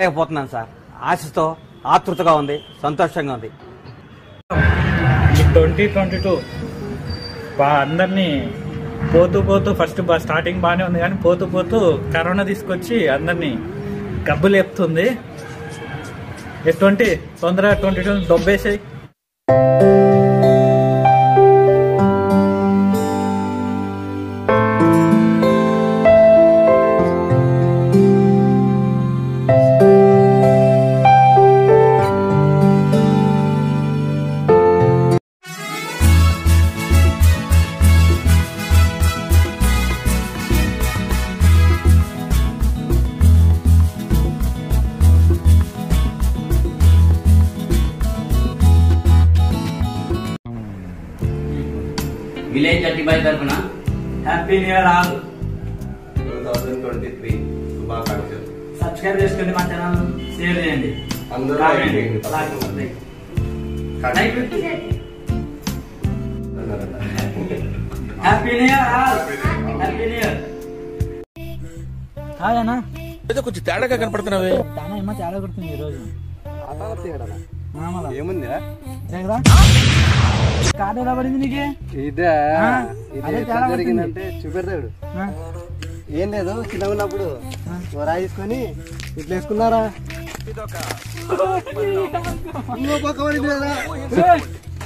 లేకపోతున్నాను sir ఆశతో ఆతృతగా ఉంది సంతోషంగా ఉంది ఈ ట్వంటీ ట్వంటీ టూ బా అందరినీ పోతూ పోతూ ఫస్ట్ బా స్టార్టింగ్ బాగానే ఉంది కానీ పోతూ పోతూ కరోనా తీసుకొచ్చి అందరినీ గబ్బు లేపుతుంది ఈ ట్వంటీ తొందరగా ట్వంటీ టూ దొబ్బేసాయి విలేజ్ థర్టీ ఫైవ్ తరఫున happy new year all two thousand twenty three శుభాకాంక్షలు సబ్స్క్రైబ్ చేసుకోండి మా ఛానల్ షేర్ చేయండి అందరూ కామెంట్, like చేయండి. like చేయండి. Happy new year all happy new year కాదన్నా ఏదో కొంచెం తేడాగా కనపడుతున్నావే చాలా ఏమో తేడా కొడుతుంది ఈ రోజు ఏముందిరా కదా కార్డు ఎలా పడింది నీకే ఇదే ఆ, ఇది అదే ఎట్లా తేడా జరిగిందంటే చూపెడతాడు ఆ, ఏం లేదు చిన్న ఉన్నప్పుడు ఓ రాయి తీసుకొని ఇట్లా వేసుకున్నారా ఇంకో పక్క పడింది కదా ఏయ్!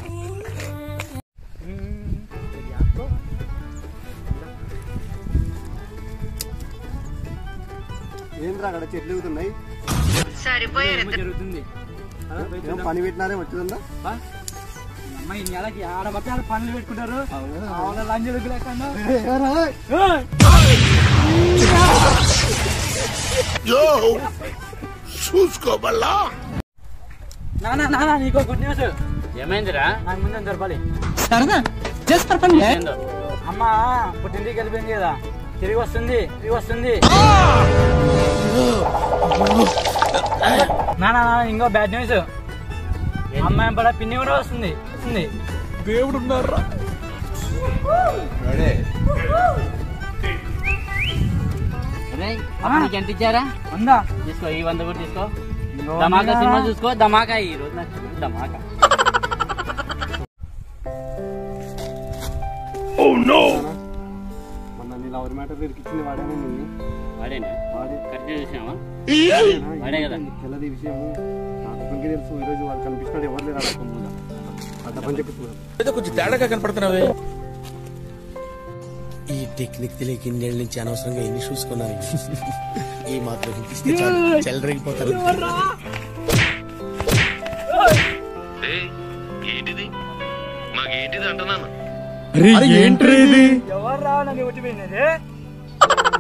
ఏంద్రా అక్కడ చెట్లు ఎగుతున్నాయి ఏమో జరుగుతుంది ఏం పని పెట్టినారే వచ్చిందా బా, ఈ అమ్మాయి ఈ నెలకి ఆడబట్టి ఆడ పనులు పెట్టుకుంటారు ఆవిడ లంజలకు లేకుండా ఏయ్! నానా నానా నీకో గుడ్ న్యూస్ ఏమైందిరా నాకు ముందే జరపాలి ఏందో అమ్మ పుట్టింటికి వెళ్ళిపోయింది కదా తిరిగి వస్తుంది తిరిగి వస్తుంది నానా నానా, ఇంకో బ్యాడ్ న్యూస్ అమ్మాయి పడ పిన్ని కూడా వస్తుంది వస్తుంది దేవుడు ఉన్నారా రేయ్, అప్పుడు నీకు ఎంత ఇచ్చారా ఉందా తీసుకో ఈ వంద కూడా తీసుకో ఇంకో ధమాకా ఉందా? సినిమా చూసుకో ధమాకా ఈ రోజు నాకు ధమాకా మొన్న నీ లవర్ మ్యాటర్ ఇరికిచ్చింది వాడేనా నిన్ను వాడేనా వాడే కరెక్ట్ చూసినావా వాడే కదా. తెల్లది విషయం నాకు ఒక్కరికే తెలుసు ఈ రోజు వాళ్ళు కనిపిస్తున్నాడు ఎవరు లేరు అక్కడ కొమ్ముగా అంత పని చెప్తున్నాడు ఏదో కొంచెం తేడాగా కనపడుతున్నావే ఈ టెక్నిక్ తెలియక ఇన్నేళ్ళ నుంచి అనవసరంగా ఎన్ని చూసుకున్నాను ఈ మాత్రం ఇస్తే చాలు చెలరేగిపోతారు ఏంటిది మాకేంటిది అంటున్నాను ఎవరు రా నన్ను ఒట్టిపోయినది